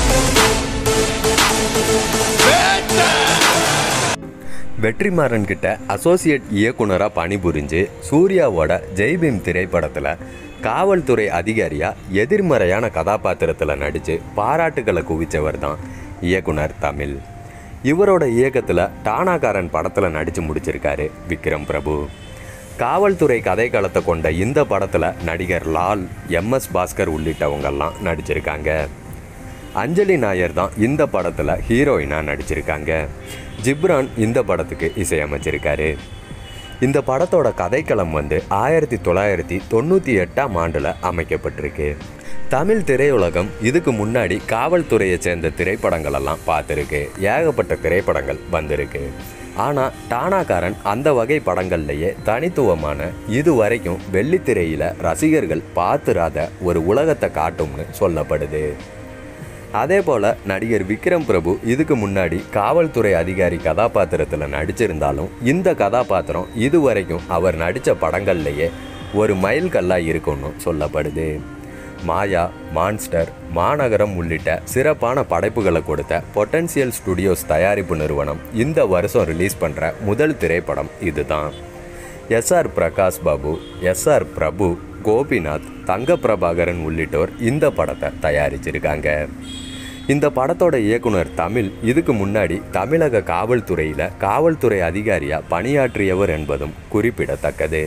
வெற்றிமாறன் கிட்ட அசோசியேட் இயக்குனராக பணிபுரிஞ்சு சூர்யாவோட ஜெய்பீம் திரைப்படத்தில் காவல்துறை அதிகாரியாக எதிர்மறையான கதாபாத்திரத்தில் நடித்து பாராட்டுகளை குவிச்சவர் தான் இயக்குனர் தமிழ் இவரோட இயக்கத்தில் டானாகாரன் படத்தில் நடித்து முடிச்சிருக்காரு விக்ரம் பிரபு காவல்துறை கதைக்களத்தை கொண்ட இந்த படத்தில் நடிகர் லால் எம்எஸ் பாஸ்கர் உள்ளிட்டவங்கெல்லாம் நடிச்சிருக்காங்க அஞ்சலி நாயர் தான் இந்த படத்தில் ஹீரோயினாக நடிச்சிருக்காங்க ஜிப்ரான் இந்த படத்துக்கு இசையமைச்சிருக்காரு இந்த படத்தோட கதைக்களம் வந்து ஆயிரத்தி தொள்ளாயிரத்தி தொண்ணூற்றி எட்டாம் ஆண்டில் அமைக்கப்பட்டிருக்கு தமிழ் திரையுலகம் இதுக்கு முன்னாடி காவல்துறையை சேர்ந்த திரைப்படங்கள் எல்லாம் பார்த்துருக்கு ஏகப்பட்ட திரைப்படங்கள் வந்திருக்கு ஆனால் டானாகாரன் அந்த வகை படங்கள்லேயே தனித்துவமான இதுவரைக்கும் வெள்ளித்திரையில் ரசிகர்கள் பார்த்துராத ஒரு உலகத்தை காட்டும்னு சொல்லப்படுது அதே போல் நடிகர் விக்ரம் பிரபு இதுக்கு முன்னாடி காவல்துறை அதிகாரி கதாபாத்திரத்தில் நடிச்சிருந்தாலும் இந்த கதாபாத்திரம் இதுவரைக்கும் அவர் நடித்த படங்கள்லேயே ஒரு மைல்கல்லாக இருக்கும்னு சொல்லப்படுது மாயா மான்ஸ்டர் மாநகரம் உள்ளிட்ட சிறப்பான படைப்புகளை கொடுத்த பொட்டன்சியல் ஸ்டுடியோஸ் தயாரிப்பு நிறுவனம் இந்த வருஷம் ரிலீஸ் பண்ணுற முதல் திரைப்படம் இதுதான் எஸ்ஆர் பிரகாஷ் பாபு எஸ்ஆர் பிரபு கோபிநாத் தங்க பிரபாகரன் உள்ளிட்டோர் இந்த படத்தை தயாரிச்சிருக்காங்க இந்த படத்தோட இயக்குனர் தமிழ் இதுக்கு முன்னாடி தமிழக காவல்துறையில் காவல்துறை அதிகாரியாக பணியாற்றியவர் என்பதும் குறிப்பிடத்தக்கது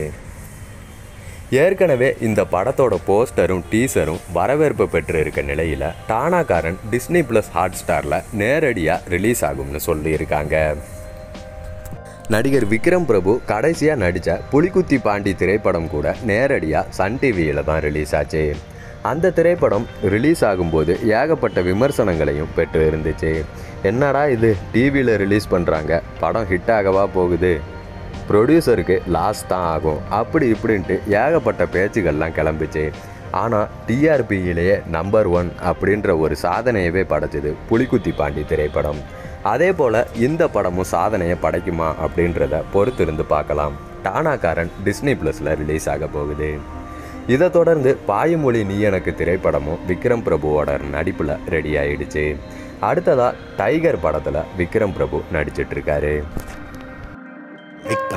ஏற்கனவே இந்த படத்தோட போஸ்டரும் டீசரும் வரவேற்பு பெற்று இருக்க நிலையில் டானாகாரன் டிஸ்னி ப்ளஸ் ஹாட் ஸ்டாரில் நேரடியாக ரிலீஸ் ஆகும்னு சொல்லியிருக்காங்க நடிகர் விக்ரம் பிரபு கடைசியாக நடித்த புலிகுத்தி பாண்டி திரைப்படம் கூட நேரடியாக சன் டிவியில் தான் ரிலீஸ் ஆச்சு அந்த திரைப்படம் ரிலீஸ் ஆகும்போது ஏகப்பட்ட விமர்சனங்களையும் பெற்று இருந்துச்சு என்னடா இது டிவியில் ரிலீஸ் பண்ணுறாங்க படம் ஹிட் ஆகவா போகுது ப்ரொடியூசருக்கு லாஸ் தான் ஆகும் அப்படி இப்படின்ட்டு ஏகப்பட்ட பேச்சுகள்லாம் கிளம்பிச்சு ஆனால் டிஆர்பியிலேயே நம்பர் ஒன் அப்படின்ற ஒரு சாதனையவே படைச்சது புலிகுத்தி பாண்டி திரைப்படம் அதே போல் இந்த படமும் சாதனையை படைக்குமா அப்படின்றத பொறுத்திருந்து பார்க்கலாம் டானாகாரன் டிஸ்னி ப்ளஸில் ரிலீஸ் ஆக போகுது இதை தொடர்ந்து பாயுமொழி நீ எனக்கு திரைப்படமும் விக்ரம் பிரபுவோட நடிப்பில் ரெடி ஆயிடுச்சு அடுத்ததாக டைகர் படத்தில் விக்ரம் பிரபு நடிச்சிட்டு இருக்காரு एक